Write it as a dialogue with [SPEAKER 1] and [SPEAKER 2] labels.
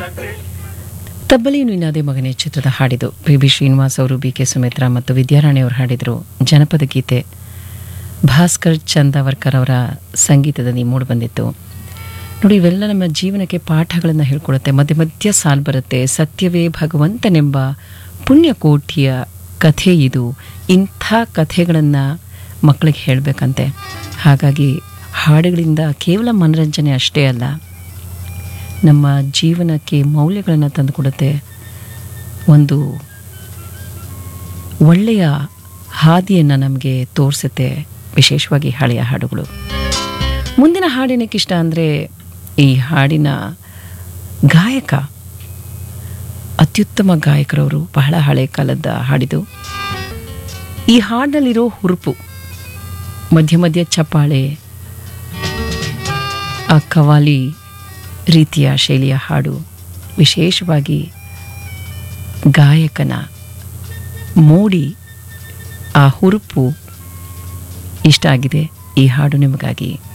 [SPEAKER 1] ತಬ್ಬಲಿ ನಿನಾದೆ ಮಗನೇ ಚಿತ್ರದ ಹಾಡಿದು P B Srinivas ಅವರು ಬಿ ಕೆ ಸುಮಿತ್ರಾ ಮತ್ತು ವಿದ್ಯಾರಾಣಿ ಅವರು ಹಾಡಿದರು ಜನಪದ ಗೀತೆ ಭಾಸ್ಕರ್ ಚಂದಾವರ್ಕರ್ ಅವರ ಸಂಗೀತದಲ್ಲಿ ಮೂಡಿ ಬಂದಿತ್ತು ನೋಡಿ ಇವೆಲ್ಲ ನಮ್ಮ ಜೀವನಕ್ಕೆ ಪಾಠಗಳನ್ನು ಹೇಳ್ಕೊಡುತ್ತೆ ಮಧ್ಯ ಮಧ್ಯ ಸಾಲು ಬರುತ್ತೆ ಸತ್ಯವೇ ಭಗವಂತನೆಂಬ ಪುಣ್ಯಕೋಟಿಯ ಕಥೆ ಇದು ಇಂಥ ಕಥೆಗಳನ್ನು ಮಕ್ಕಳಿಗೆ ಹೇಳಬೇಕಂತೆ ಹಾಗಾಗಿ ಹಾಡುಗಳಿಂದ ಕೇವಲ ಮನರಂಜನೆ ಅಷ್ಟೇ ಅಲ್ಲ ನಮ್ಮ ಜೀವನಕ್ಕೆ ಮೌಲ್ಯಗಳನ್ನು ತಂದುಕೊಡುತ್ತೆ ಒಂದು ಒಳ್ಳೆಯ ಹಾದಿಯನ್ನು ನಮಗೆ ತೋರಿಸುತ್ತೆ ವಿಶೇಷವಾಗಿ ಹಳೆಯ ಹಾಡುಗಳು ಮುಂದಿನ ಹಾಡಿನಕ್ಕೆ ಇಷ್ಟ ಅಂದರೆ ಈ ಹಾಡಿನ ಗಾಯಕ ಅತ್ಯುತ್ತಮ ಗಾಯಕರವರು ಬಹಳ ಹಳೆ ಕಾಲದ ಹಾಡಿದು ಈ ಹಾಡಿನಲ್ಲಿರೋ ಹುರುಪು ಮಧ್ಯ ಮಧ್ಯ ಚಪ್ಪಾಳೆ ಆ ಕವಾಲಿ ರೀತಿಯ ಶೈಲಿಯ ಹಾಡು ವಿಶೇಷವಾಗಿ ಗಾಯಕನ ಮೋಡಿ ಆ ಹುರುಪು ಇಷ್ಟ ಆಗಿದೆ ಈ ಹಾಡು ನಿಮಗಾಗಿ